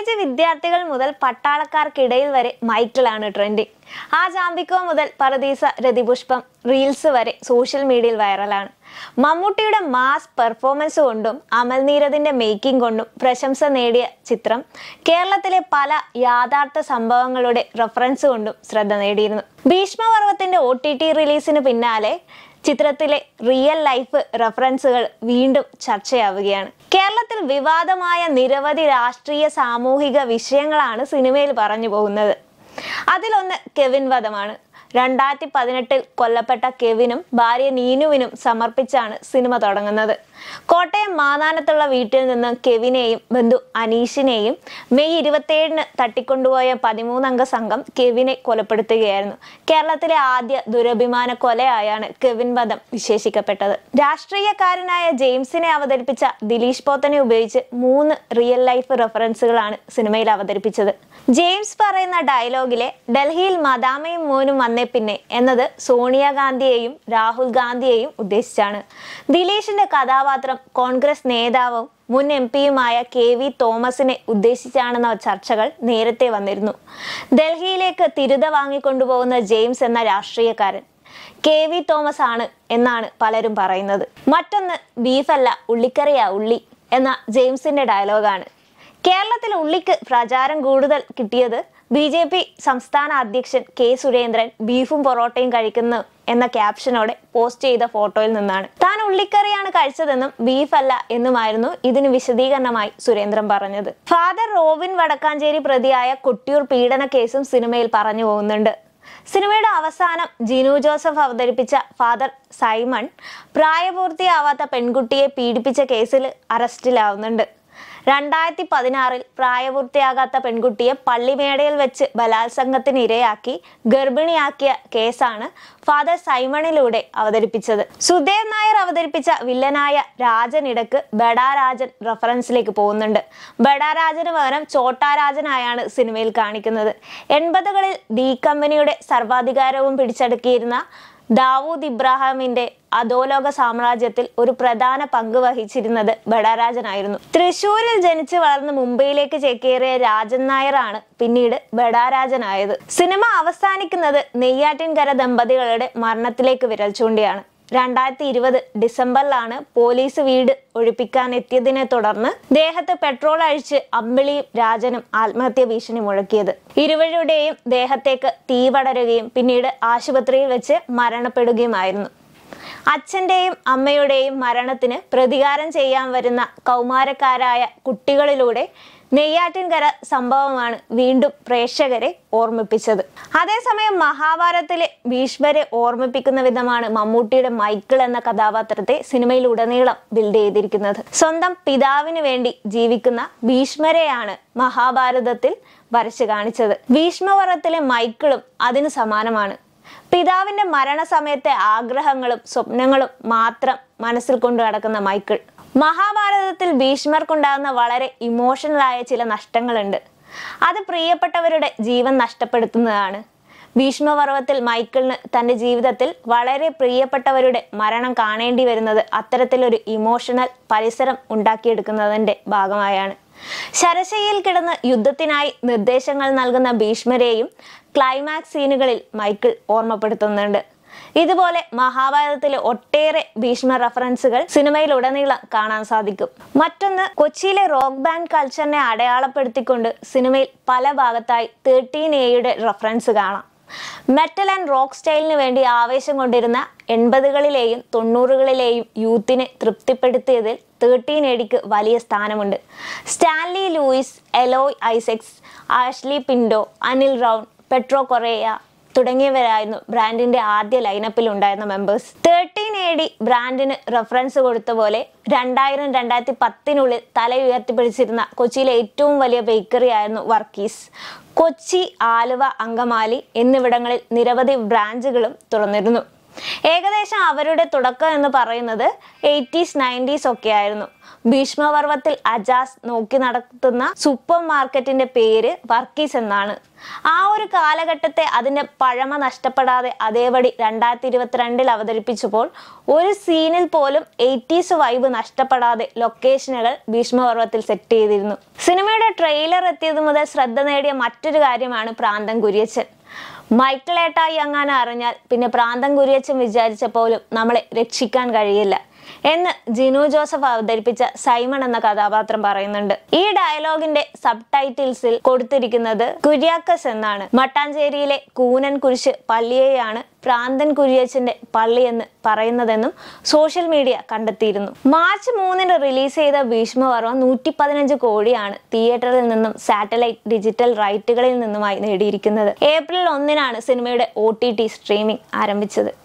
college വിദ്യാർത്ഥികൾ മുതൽ പട്ടാളക്കാർക്കിടയിൽ വരെ മൈക്കിളാണ് ട്രെൻഡിങ് ആ ജാമ്പിക്കോ മുതൽ പരദീസ രതിപുഷ്പം റീൽസ് വരെ സോഷ്യൽ മീഡിയയിൽ വൈറലാണ് മമ്മൂട്ടിയുടെ മാസ് പെർഫോമൻസ് കൊണ്ടും അമൽ നീരദിന്റെ മേക്കിംഗ് കൊണ്ടും പ്രശംസ നേടിയ ചിത്രം കേരളത്തിലെ പല യാഥാർത്ഥ സംഭവങ്ങളുടെ റെഫറൻസ് കൊണ്ടും ശ്രദ്ധ നേടിയിരുന്നു ഭീഷ്മപർവത്തിന്റെ ഒ ടി ടി റിലീസിന് പിന്നാലെ ചിത്രത്തിലെ റിയൽ ലൈഫ് റെഫറൻസുകൾ വീണ്ടും ചർച്ചയാവുകയാണ് കേരളത്തിൽ വിവാദമായ നിരവധി രാഷ്ട്രീയ സാമൂഹിക വിഷയങ്ങളാണ് സിനിമയിൽ പറഞ്ഞു പോകുന്നത് അതിലൊന്ന് കെവിൻ വധമാണ് രണ്ടായിരത്തി പതിനെട്ടിൽ കൊല്ലപ്പെട്ട കെവിനും ഭാര്യ നീനുവിനും സമർപ്പിച്ചാണ് സിനിമ തുടങ്ങുന്നത് കോട്ടയം മാതാനത്തുള്ള വീട്ടിൽ നിന്ന് കെവിനെയും ബന്ധു അനീഷിനെയും മെയ് ഇരുപത്തിയേഴിന് തട്ടിക്കൊണ്ടുപോയ പതിമൂന്നംഗ സംഘം കെവിനെ കൊലപ്പെടുത്തുകയായിരുന്നു കേരളത്തിലെ ആദ്യ ദുരഭിമാന കൊലയായാണ് കെവിൻ വധം വിശേഷിക്കപ്പെട്ടത് രാഷ്ട്രീയക്കാരനായ ജെയിംസിനെ അവതരിപ്പിച്ച ദിലീഷ് പോത്തനെ ഉപയോഗിച്ച് മൂന്ന് റിയൽ ലൈഫ് റെഫറൻസുകളാണ് സിനിമയിൽ അവതരിപ്പിച്ചത് ജെയിംസ് പറയുന്ന ഡയലോഗിലെ ഡൽഹിയിൽ മദാമയും മോനും വന്നേ പിന്നെ എന്നത് സോണിയാഗാന്ധിയെയും രാഹുൽ ഗാന്ധിയെയും ഉദ്ദേശിച്ചാണ് ദിലീഷിന്റെ കഥാപാത്രം കോൺഗ്രസ് നേതാവും മുൻ എം പിയുമായ കെ വി തോമസിനെ ഉദ്ദേശിച്ചാണെന്ന ചർച്ചകൾ നേരത്തെ വന്നിരുന്നു ഡൽഹിയിലേക്ക് തിരുത വാങ്ങിക്കൊണ്ടുപോകുന്ന ജെയിംസ് എന്ന രാഷ്ട്രീയക്കാരൻ കെ വി തോമസ് ആണ് എന്നാണ് പലരും പറയുന്നത് മറ്റൊന്ന് ബീഫല്ല ഉള്ളിക്കറിയാ ഉള്ളി എന്ന ജെയിംസിന്റെ ഡയലോഗാണ് കേരളത്തിൽ ഉള്ളിക്ക് പ്രചാരം കൂടുതൽ കിട്ടിയത് ബി ജെ പി സംസ്ഥാന അധ്യക്ഷൻ കെ സുരേന്ദ്രൻ ബീഫും പൊറോട്ടയും കഴിക്കുന്നു എന്ന ക്യാപ്ഷനോടെ പോസ്റ്റ് ചെയ്ത ഫോട്ടോയിൽ നിന്നാണ് താൻ ഉള്ളിക്കറിയാണ് കഴിച്ചതെന്നും ബീഫല്ല എന്നുമായിരുന്നു ഇതിന് വിശദീകരണമായി സുരേന്ദ്രൻ പറഞ്ഞത് ഫാദർ റോബിൻ വടക്കാഞ്ചേരി പ്രതിയായ കൊട്ടിയൂർ പീഡന കേസും സിനിമയിൽ പറഞ്ഞു പോകുന്നുണ്ട് സിനിമയുടെ അവസാനം ജിനു ജോസഫ് അവതരിപ്പിച്ച ഫാദർ സൈമൺ പ്രായപൂർത്തിയാവാത്ത പെൺകുട്ടിയെ പീഡിപ്പിച്ച കേസിൽ അറസ്റ്റിലാവുന്നുണ്ട് രണ്ടായിരത്തി പതിനാറിൽ പ്രായപൂർത്തിയാകാത്ത പെൺകുട്ടിയെ പള്ളിമേടയിൽ വെച്ച് ബലാത്സംഗത്തിന് ഇരയാക്കി ഗർഭിണിയാക്കിയ കേസാണ് ഫാദർ സൈമണിലൂടെ അവതരിപ്പിച്ചത് സുദേവ് നായർ അവതരിപ്പിച്ച വില്ലനായ രാജനിടക്ക് ബഡാരാജൻ റഫറൻസിലേക്ക് പോകുന്നുണ്ട് ബഡാരാജന് പകരം ചോട്ടാരാജനായാണ് സിനിമയിൽ കാണിക്കുന്നത് എൺപതുകളിൽ ഡി കമ്പനിയുടെ സർവാധികാരവും പിടിച്ചടക്കിയിരുന്ന ദാവൂദ് ഇബ്രാഹിമിന്റെ അധോലോക സാമ്രാജ്യത്തിൽ ഒരു പ്രധാന പങ്ക് വഹിച്ചിരുന്നത് ബഡാരാജനായിരുന്നു തൃശൂരിൽ ജനിച്ച് വളർന്ന് മുംബൈയിലേക്ക് ചേക്കേറിയ രാജൻ നായരാണ് പിന്നീട് ബഡാരാജനായത് സിനിമ അവസാനിക്കുന്നത് നെയ്യാറ്റിൻകര ദമ്പതികളുടെ മരണത്തിലേക്ക് വിരൽ ചൂണ്ടിയാണ് രണ്ടായിരത്തി ഇരുപത് ഡിസംബറിലാണ് പോലീസ് വീട് ഒഴിപ്പിക്കാൻ എത്തിയതിനെ തുടർന്ന് ദേഹത്ത് പെട്രോൾ അഴിച്ച് അമ്പിളിയും രാജനും ആത്മഹത്യ ഭീഷണി മുഴക്കിയത് ഇരുവരുടെയും ദേഹത്തേക്ക് തീ പടരുകയും പിന്നീട് ആശുപത്രിയിൽ വെച്ച് മരണപ്പെടുകയുമായിരുന്നു അച്ഛന്റെയും അമ്മയുടെയും മരണത്തിന് പ്രതികാരം ചെയ്യാൻ വരുന്ന കൗമാരക്കാരായ കുട്ടികളിലൂടെ നെയ്യാറ്റിൻകര സംഭവമാണ് വീണ്ടും പ്രേക്ഷകരെ ഓർമ്മിപ്പിച്ചത് അതേസമയം മഹാഭാരതത്തിലെ ഭീഷ്മരെ ഓർമ്മിപ്പിക്കുന്ന വിധമാണ് മമ്മൂട്ടിയുടെ മൈക്കിൾ എന്ന കഥാപാത്രത്തെ സിനിമയിലുടനീളം ബിൽഡ് ചെയ്തിരിക്കുന്നത് സ്വന്തം പിതാവിന് വേണ്ടി ജീവിക്കുന്ന ഭീഷ്മരെയാണ് മഹാഭാരതത്തിൽ വരച്ചു കാണിച്ചത് ഭീഷ്മപർവത്തിലെ മൈക്കിളും അതിന് സമാനമാണ് പിതാവിന്റെ മരണസമയത്തെ ആഗ്രഹങ്ങളും സ്വപ്നങ്ങളും മാത്രം മനസ്സിൽ കൊണ്ടു നടക്കുന്ന മൈക്കിൾ മഹാഭാരതത്തിൽ ഭീഷ്മർക്കുണ്ടാകുന്ന വളരെ ഇമോഷണലായ ചില നഷ്ടങ്ങളുണ്ട് അത് പ്രിയപ്പെട്ടവരുടെ ജീവൻ നഷ്ടപ്പെടുത്തുന്നതാണ് ഭീഷ്മപർവത്തിൽ മൈക്കിളിന് തന്റെ ജീവിതത്തിൽ വളരെ പ്രിയപ്പെട്ടവരുടെ മരണം കാണേണ്ടി വരുന്നത് അത്തരത്തിലൊരു ഇമോഷണൽ പരിസരം ഉണ്ടാക്കിയെടുക്കുന്നതിന്റെ ഭാഗമായാണ് ശരശയിൽ കിടന്ന് യുദ്ധത്തിനായി നിർദ്ദേശങ്ങൾ നൽകുന്ന ഭീഷ്മരെയും ക്ലൈമാക്സ് സീനുകളിൽ മൈക്കിൾ ഓർമ്മപ്പെടുത്തുന്നുണ്ട് ഇതുപോലെ മഹാഭാരതത്തിലെ ഒട്ടേറെ ഭീഷ്മ റെഫറൻസുകൾ സിനിമയിൽ ഉടനീളം കാണാൻ സാധിക്കും മറ്റൊന്ന് കൊച്ചിയിലെ റോക്ക് ബാൻഡ് കൾച്ചറിനെ അടയാളപ്പെടുത്തിക്കൊണ്ട് സിനിമയിൽ പല ഭാഗത്തായി തേർട്ടീൻ എയുടെ റെഫറൻസ് കാണാം മെറ്റൽ ആൻഡ് റോക്ക് സ്റ്റൈലിന് വേണ്ടി ആവേശം കൊണ്ടിരുന്ന എൺപതുകളിലെയും തൊണ്ണൂറുകളിലെയും യൂത്തിനെ തൃപ്തിപ്പെടുത്തിയതിൽ തേർട്ടീൻ എഡിക്ക് വലിയ സ്ഥാനമുണ്ട് സ്റ്റാൻലി ലൂയിസ് എലോയ് ഐസെക്സ് ആഷ്ലി പിൻഡോ അനിൽ റൗൺ പെട്രോ കൊറേയ തുടങ്ങിയവരായിരുന്നു ബ്രാൻഡിന്റെ ആദ്യ ലൈനപ്പിൽ ഉണ്ടായിരുന്ന മെമ്പേഴ്സ് തേർട്ടീൻ എ ഡി ബ്രാൻഡിന് റെഫറൻസ് കൊടുത്ത പോലെ രണ്ടായിരം രണ്ടായിരത്തി പത്തിനുള്ളിൽ തല ഉയർത്തിപ്പിടിച്ചിരുന്ന കൊച്ചിയിലെ ഏറ്റവും വലിയ ബേക്കറി ആയിരുന്നു വർക്കീസ് കൊച്ചി ആലുവ അങ്കമാലി എന്നിവിടങ്ങളിൽ നിരവധി ബ്രാഞ്ചുകളും തുറന്നിരുന്നു ഏകദേശം അവരുടെ തുടക്കം എന്ന് പറയുന്നത് എയ്റ്റീസ് നയൻറ്റീസ് ഒക്കെ ആയിരുന്നു ഭീഷ്മപർവത്തിൽ അജാസ് നോക്കി നടത്തുന്ന സൂപ്പർ മാർക്കറ്റിന്റെ പേര് വർക്കീസ് എന്നാണ് ആ ഒരു കാലഘട്ടത്തെ അതിന്റെ പഴമ നഷ്ടപ്പെടാതെ അതേപടി രണ്ടായിരത്തി ഇരുപത്തിരണ്ടിൽ അവതരിപ്പിച്ചപ്പോൾ ഒരു സീനിൽ പോലും എയ്റ്റീസ് വൈബ് നഷ്ടപ്പെടാതെ ലൊക്കേഷനുകൾ ഭീഷ്മപർവത്തിൽ സെറ്റ് ചെയ്തിരുന്നു സിനിമയുടെ ട്രെയിലർ എത്തിയത് മുതൽ ശ്രദ്ധ നേടിയ മറ്റൊരു കാര്യമാണ് പ്രാന്തൻ കുര്യച്ചൻ മൈക്കിൾ ഏട്ടായി അങ്ങനെ അറിഞ്ഞാൽ പിന്നെ പ്രാന്തൻ കുര്യച്ചൻ വിചാരിച്ച പോലും നമ്മളെ രക്ഷിക്കാൻ കഴിയില്ല എന്ന് ജിനു ജോസഫ് അവതരിപ്പിച്ച സൈമൺ എന്ന കഥാപാത്രം പറയുന്നുണ്ട് ഈ ഡയലോഗിന്റെ സബ് ടൈറ്റിൽസിൽ കൊടുത്തിരിക്കുന്നത് കുര്യാക്കസ് എന്നാണ് മട്ടാഞ്ചേരിയിലെ കൂനൻ കുരിശ് പള്ളിയെയാണ് പ്രാന്തൻ കുര്യച്ചന്റെ പള്ളി എന്ന് പറയുന്നതെന്നും സോഷ്യൽ മീഡിയ കണ്ടെത്തിയിരുന്നു മാർച്ച് മൂന്നിന് റിലീസ് ചെയ്ത ഭീഷ്മപർവം നൂറ്റി പതിനഞ്ച് കോടിയാണ് തിയേറ്ററിൽ നിന്നും സാറ്റലൈറ്റ് ഡിജിറ്റൽ റൈറ്റുകളിൽ നിന്നുമായി നേടിയിരിക്കുന്നത് ഏപ്രിൽ ഒന്നിനാണ് സിനിമയുടെ ഒ ടി ടി സ്ട്രീമിംഗ് ആരംഭിച്ചത്